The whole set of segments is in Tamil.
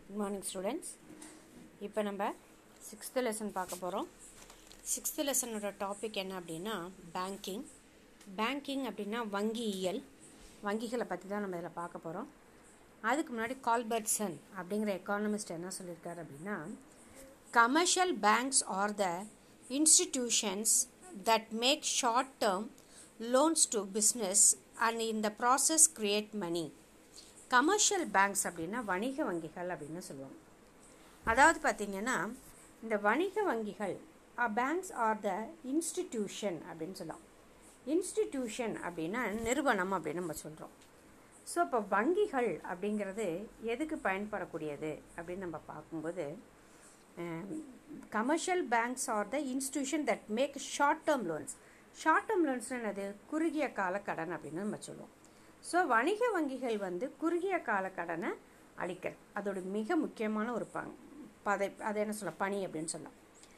குட் மார்னிங் ஸ்டூடெண்ட்ஸ் இப்போ நம்ம சிக்ஸ்த்து லெசன் பார்க்க போகிறோம் சிக்ஸ்த்து லெசனோட டாபிக் என்ன அப்படின்னா பேங்கிங் பேங்கிங் அப்படின்னா வங்கியியல் வங்கிகளை பற்றி தான் நம்ம இதில் பார்க்க போகிறோம் அதுக்கு முன்னாடி கால்பர்ட்சன் அப்படிங்கிற எக்கானமிஸ்ட் என்ன சொல்லியிருக்காரு அப்படின்னா commercial banks are the institutions that make short term loans to business and in the process create money commercial banks அப்படின்னா வணிக வங்கிகள் அப்படின்னு சொல்லுவாங்க அதாவது பார்த்திங்கன்னா இந்த வணிக வங்கிகள் பேங்க்ஸ் ஆர் த இன்ஸ்டிடியூஷன் அப்படின்னு சொல்லலாம் இன்ஸ்டிடியூஷன் அப்படின்னா நிறுவனம் அப்படின்னு நம்ம சொல்கிறோம் ஸோ இப்போ வங்கிகள் அப்படிங்கிறது எதுக்கு பயன்படக்கூடியது அப்படின்னு நம்ம பார்க்கும்போது commercial banks are the institution that make short term loans short term loans என்னது குறுகிய கால கடன் அப்படின்னு நம்ம சொல்லுவோம் ஸோ வணிக வங்கிகள் வந்து குறுகிய கால கடனை அளிக்கிறது அதோட மிக முக்கியமான ஒரு பங் பதை அதை என்ன சொல்ல பணி அப்படின்னு சொல்லலாம்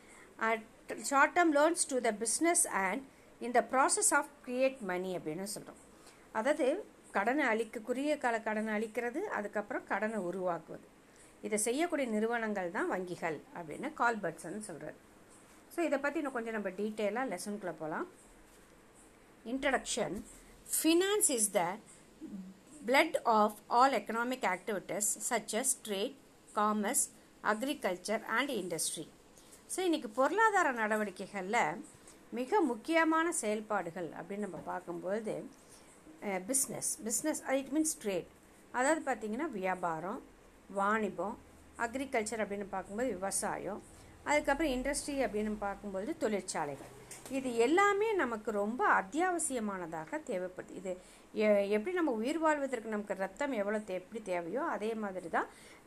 short term loans to the business and இந்த ப்ராசஸ் ஆஃப் கிரியேட் மணி அப்படின்னு சொல்கிறோம் அதாவது கடனை அளிக்க குறுகிய கால கடனை அளிக்கிறது அதுக்கப்புறம் கடனை உருவாக்குவது இதை செய்யக்கூடிய நிறுவனங்கள் தான் வங்கிகள் அப்படின்னு கால்பர்ட்ஸ்ன்னு சொல்கிறார் ஸோ இதை பற்றி இன்னும் கொஞ்சம் நம்ம டீட்டெயிலாக லெசனுக்குள்ளே போகலாம் introduction Finance is the blood of all economic activities such as trade, commerce, agriculture and industry. So இன்றைக்கி பொருளாதார நடவடிக்கைகளில் மிக முக்கியமான செயல்பாடுகள் அப்படின்னு நம்ம பார்க்கும்பொழுது business business it means trade அதாவது பார்த்திங்கன்னா வியாபாரம் வாணிபம் அக்ரிகல்ச்சர் அப்படின்னு பார்க்கும்போது விவசாயம் அதுக்கப்புறம் இண்டஸ்ட்ரி அப்படின்னு பார்க்கும்பொழுது தொழிற்சாலைகள் இது எல்லாமே நமக்கு ரொம்ப அத்தியாவசியமானதாக தேவைப்படுது இது எப்படி நம்ம உயிர் வாழ்வதற்கு நமக்கு ரத்தம் எவ்வளோ தே எப்படி தேவையோ அதே மாதிரி தான்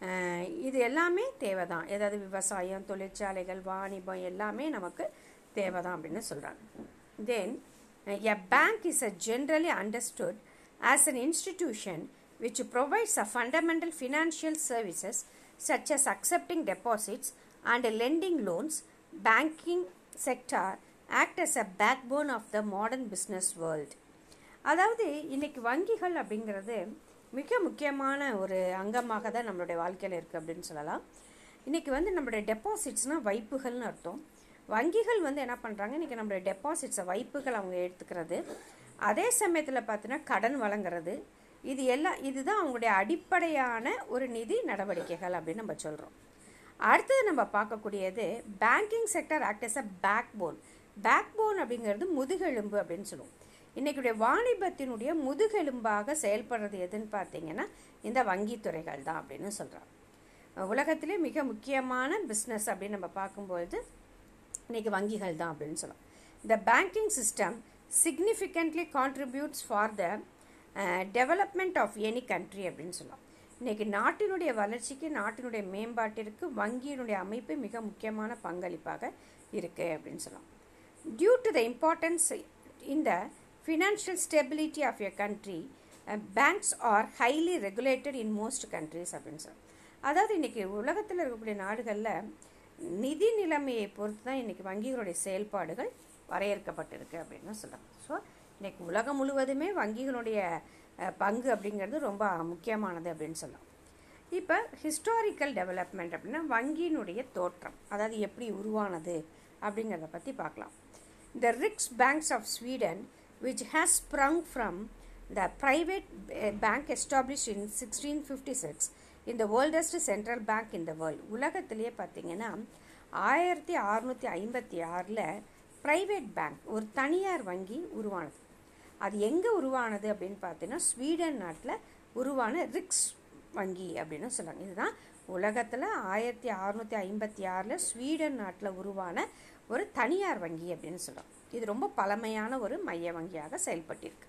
இது எல்லாமே தேவை தான் ஏதாவது விவசாயம் தொழிற்சாலைகள் வாணிபம் எல்லாமே நமக்கு தேவை தான் அப்படின்னு சொல்கிறாங்க then a bank is a generally understood as an institution which provides a fundamental financial services such as accepting deposits and lending loans, banking sector act as a backbone of the modern business world. அதாவது இன்னைக்கு வங்கிகள் அப்படிங்கிறது மிக முக்கியமான ஒரு அங்கமாக தான் நம்மளுடைய வாழ்க்கையில் இருக்குது அப்படின்னு சொல்லலாம் இன்றைக்கி வந்து நம்மளுடைய டெபாசிட்ஸ்னால் வைப்புகள்னு அர்த்தம் வங்கிகள் வந்து என்ன பண்ணுறாங்க இன்றைக்கி நம்மளுடைய டெபாசிட்ஸை வைப்புகள் அவங்க எடுத்துக்கிறது அதே சமயத்தில் பார்த்தீங்கன்னா கடன் வழங்குறது இது எல்லாம் இதுதான் அவங்களுடைய அடிப்படையான ஒரு நிதி நடவடிக்கைகள் அப்படின்னு நம்ம சொல்கிறோம் அடுத்தது நம்ம பார்க்கக்கூடியது banking sector act as a backbone backbone அப்படிங்கிறது முதுகெலும்பு அப்படின்னு சொல்லுவோம் இன்றைக்குடைய வாணிபத்தினுடைய முதுகெலும்பாக செயல்படுறது எதுன்னு பார்த்தீங்கன்னா இந்த வங்கித்துறைகள் தான் அப்படின்னு சொல்கிறாங்க உலகத்திலே மிக முக்கியமான பிஸ்னஸ் அப்படின்னு நம்ம பார்க்கும்பொழுது இன்றைக்கி வங்கிகள் தான் அப்படின்னு சொல்லலாம் இந்த banking system significantly contributes for the development of any country அப்படின்னு சொல்லலாம் இன்றைக்கி நாட்டினுடைய வளர்ச்சிக்கு நாட்டினுடைய மேம்பாட்டிற்கு வங்கியினுடைய அமைப்பு மிக முக்கியமான பங்களிப்பாக இருக்குது அப்படின்னு சொல்லலாம் due to the importance in the financial stability of a country banks are highly regulated in most countries அப்படின்னு சொல்லலாம் அதாவது இன்றைக்கி உலகத்தில் இருக்கக்கூடிய நாடுகளில் நிதி நிலைமையை பொறுத்து தான் இன்றைக்கி வங்கிகளுடைய செயல்பாடுகள் வரையறுக்கப்பட்டிருக்கு அப்படின்னு சொல்லலாம் ஸோ இன்றைக்கி உலகம் முழுவதுமே வங்கிகளுடைய பங்கு அப்படிங்கிறது ரொம்ப முக்கியமானது அப்படின்னு சொல்லலாம் இப்போ ஹிஸ்டாரிக்கல் டெவலப்மெண்ட் அப்படின்னா வங்கியினுடைய தோற்றம் அதாவது எப்படி உருவானது அப்படிங்கிறத பற்றி பார்க்கலாம் the Riks banks of Sweden which has sprung from the private bank establish in sixteen fifty six இந்த வேர்ல்டஸ்ட் சென்ட்ரல் பேங்க் இந்த வேர்ல்டு உலகத்திலேயே பார்த்தீங்கன்னா ஆயிரத்தி அறுநூற்றி ஐம்பத்தி ஆறில் ப்ரைவேட் பேங்க் ஒரு தனியார் வங்கி உருவானது அது எங்கே உருவானது அப்படின்னு பார்த்தீங்கன்னா ஸ்வீடன் நாட்டில் உருவான ரிக்ஸ் வங்கி அப்படின்னு சொல்கிறாங்க இதுதான் உலகத்தில் ஆயிரத்தி அறுநூற்றி ஐம்பத்தி ஆறில் ஸ்வீடன் நாட்டில் உருவான ஒரு தனியார் வங்கி அப்படின்னு சொல்கிறோம் இது ரொம்ப பழமையான ஒரு மைய வங்கியாக செயல்பட்டிருக்கு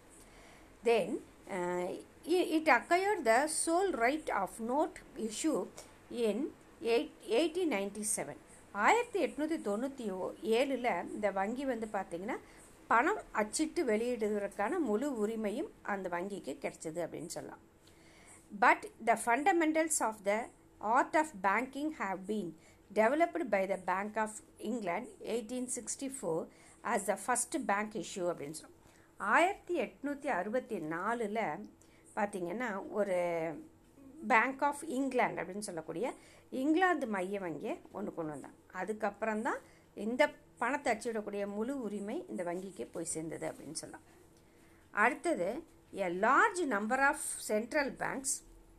then it acquired the sole right of note issue in eight eighteen ninety seven ஆயிரத்தி எட்நூற்றி தொண்ணூற்றி ஏழில் இந்த வங்கி வந்து பார்த்திங்கன்னா பணம் அச்சிட்டு வெளியிடுவதற்கான முழு உரிமையும் அந்த வங்கிக்கு கிடைச்சது அப்படின்னு சொல்லலாம் but the fundamentals of the art of banking have been developed by the Bank of England eighteen sixty four as the first bank issue அப்படின்னு சொல்லலாம் ஆயிரத்தி எட்நூற்றி அறுபத்தி நாலில் பார்த்திங்கன்னா ஒரு பேங்க் ஆஃப் இங்கிலாந்து அப்படின்னு சொல்லக்கூடிய இங்கிலாந்து மைய வங்கியை ஒன்று கொண்டு வந்தாங்க அதுக்கப்புறம் தான் இந்த பணத்தை அச்சிடக்கூடிய முழு உரிமை இந்த வங்கிக்கு போய் சேர்ந்தது அப்படின்னு சொல்லலாம் அடுத்தது a large number of central banks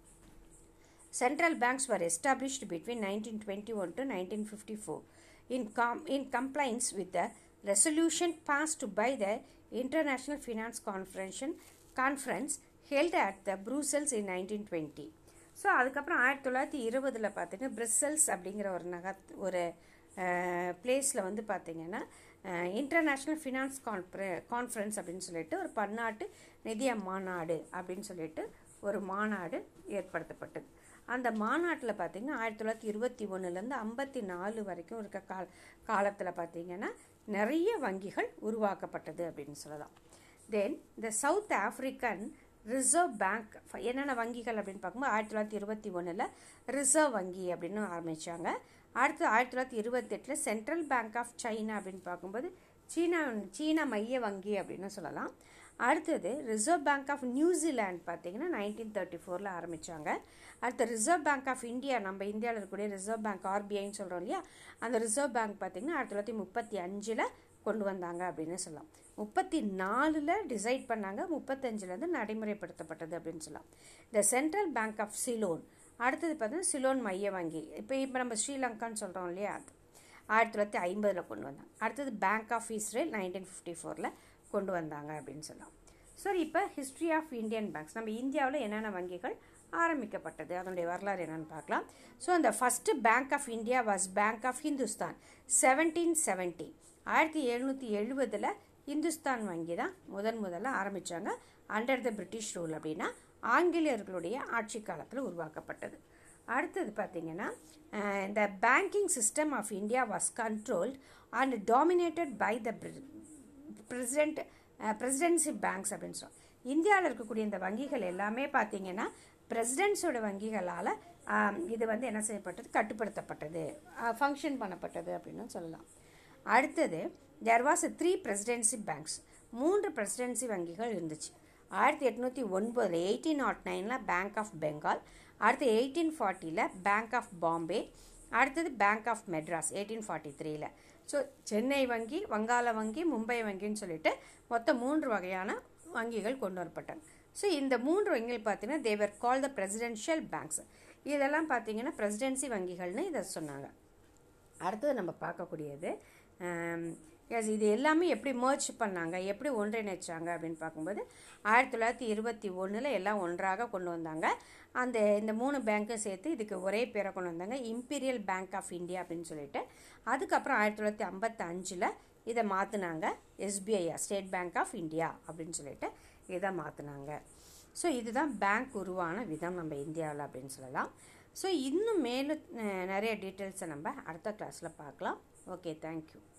Central banks were established between 1921 to 1954 in, com- in compliance with the resolution passed by the International Finance Conference, Conference held at the Brussels in 1920. So அதுக்கப்புறம் ஆயிரத்தி தொள்ளாயிரத்தி இருபதில் பார்த்தீங்கன்னா பிரிசல்ஸ் அப்படிங்கிற ஒரு நக ஒரு பிளேஸில் வந்து பார்த்தீங்கன்னா இன்டர்நேஷ்னல் ஃபினான்ஸ் கான்ஃபர கான்ஃபரன்ஸ் அப்படின்னு சொல்லிட்டு ஒரு பன்னாட்டு நிதிய மாநாடு அப்படின்னு சொல்லிட்டு ஒரு மாநாடு ஏற்படுத்தப்பட்டது அந்த மாநாட்டில் பார்த்தீங்கன்னா ஆயிரத்தி தொள்ளாயிரத்தி இருபத்தி ஒன்றுலேருந்து ஐம்பத்தி நாலு வரைக்கும் இருக்க கால காலத்தில் பார்த்தீங்கன்னா நிறைய வங்கிகள் உருவாக்கப்பட்டது அப்படின்னு சொல்லலாம் தென் இந்த சவுத் ஆஃப்ரிக்கன் ரிசர்வ் பேங்க் என்னென்ன வங்கிகள் அப்படின்னு பார்க்கும்போது ஆயிரத்தி தொள்ளாயிரத்தி இருபத்தி ஒன்றில் ரிசர்வ் வங்கி அப்படின்னு ஆரம்பித்தாங்க அடுத்து ஆயிரத்தி தொள்ளாயிரத்தி இருபத்தெட்டில் சென்ட்ரல் பேங்க் ஆஃப் சைனா அப்படின்னு பார்க்கும்போது சீனா சீனா மைய வங்கி அப்படின்னு சொல்லலாம் அடுத்தது ரிசர்வ் பேங்க் ஆஃப் நியூசிலாண்ட் பார்த்தீங்கன்னா நைன்டீன் தேர்ட்டி ஃபோரில் ஆரம்பித்தாங்க அடுத்து ரிசர்வ் பேங்க் ஆஃப் இந்தியா நம்ம இந்தியாவில் இருக்கக்கூடிய ரிசர்வ் பேங்க் ஆர்பிஐன்னு சொல்கிறோம் இல்லையா அந்த ரிசர்வ் பேங்க் பார்த்தீங்கன்னா ஆயிரத்தி தொள்ளாயிரத்தி முப்பத்தி அஞ்சில் கொண்டு வந்தாங்க அப்படின்னு சொல்லலாம் முப்பத்தி நாலில் டிசைட் பண்ணாங்க முப்பத்தஞ்சிலேருந்து நடைமுறைப்படுத்தப்பட்டது அப்படின்னு சொல்லலாம் இந்த சென்ட்ரல் பேங்க் ஆஃப் சிலோன் அடுத்தது பார்த்தீங்கன்னா சிலோன் மைய வங்கி இப்போ இப்போ நம்ம ஸ்ரீலங்கான்னு சொல்கிறோம் இல்லையா அது ஆயிரத்தி தொள்ளாயிரத்தி ஐம்பதில் கொண்டு வந்தாங்க அடுத்தது Bank of Israel nineteen fifty ஃபோரில் கொண்டு வந்தாங்க அப்படின்னு சொல்லலாம் சரி இப்போ ஹிஸ்ட்ரி ஆஃப் இந்தியன் பேங்க்ஸ் நம்ம இந்தியாவில் என்னென்ன வங்கிகள் ஆரம்பிக்கப்பட்டது அதனுடைய வரலாறு என்னென்னு பார்க்கலாம் ஸோ அந்த first bank of India was Bank of Hindustan seventeen seventy ஆயிரத்தி எழுநூற்றி எழுபதில் இந்துஸ்தான் வங்கி தான் முதன் முதல்ல ஆரம்பித்தாங்க அண்டர் த பிரிட்டிஷ் ரூல் அப்படின்னா ஆங்கிலேயர்களுடைய ஆட்சி காலத்தில் உருவாக்கப்பட்டது அடுத்தது பார்த்திங்கன்னா இந்த banking system of India was controlled and dominated by the president presidency banks அப்படின்னு சொல்லுவோம் இந்தியாவில் இருக்கக்கூடிய இந்த வங்கிகள் எல்லாமே பார்த்தீங்கன்னா பிரசிடென்ட்ஸோட வங்கிகளால் இது வந்து என்ன செய்யப்பட்டது கட்டுப்படுத்தப்பட்டது ஃபங்க்ஷன் பண்ணப்பட்டது அப்படின்னு சொல்லலாம் அடுத்தது there was three presidency banks மூன்று பிரசிடென்சி வங்கிகள் இருந்துச்சு ஆயிரத்தி எட்நூற்றி ஒன்பதில் எயிட்டீன் நாட் நைனில் பேங்க் ஆஃப் பெங்கால் அடுத்து எயிட்டீன் ஃபார்ட்டியில் பேங்க் ஆஃப் பாம்பே அடுத்தது Bank of Madras eighteen forty த்ரீல ஸோ சென்னை வங்கி வங்காள வங்கி மும்பை வங்கின்னு சொல்லிட்டு மொத்தம் மூன்று வகையான வங்கிகள் கொண்டு வரப்பட்டாங்க ஸோ இந்த மூன்று வங்கிகள் பார்த்தீங்கன்னா தேவர் கால் த பிரசிடென்ஷியல் பேங்க்ஸ் இதெல்லாம் பார்த்தீங்கன்னா பிரசிடென்சி வங்கிகள்னு இதை சொன்னாங்க அடுத்தது நம்ம பார்க்கக்கூடியது எஸ் இது எல்லாமே எப்படி மர்ச் பண்ணாங்க எப்படி ஒன்றிணைச்சாங்க அப்படின்னு பார்க்கும்போது ஆயிரத்தி தொள்ளாயிரத்தி இருபத்தி ஒன்றில் எல்லாம் ஒன்றாக கொண்டு வந்தாங்க அந்த இந்த மூணு பேங்க்கும் சேர்த்து இதுக்கு ஒரே பேரை கொண்டு வந்தாங்க இம்பீரியல் பேங்க் ஆஃப் இந்தியா அப்படின்னு சொல்லிட்டு அதுக்கப்புறம் ஆயிரத்தி தொள்ளாயிரத்தி ஐம்பத்தி அஞ்சில் இதை மாற்றினாங்க எஸ்பிஐயா ஸ்டேட் பேங்க் ஆஃப் இந்தியா அப்படின்னு சொல்லிட்டு இதை மாற்றினாங்க ஸோ இதுதான் பேங்க் உருவான விதம் நம்ம இந்தியாவில் அப்படின்னு சொல்லலாம் ஸோ இன்னும் மேலும் நிறைய டீட்டெயில்ஸை நம்ம அடுத்த கிளாஸில் பார்க்கலாம் ஓகே தேங்க்யூ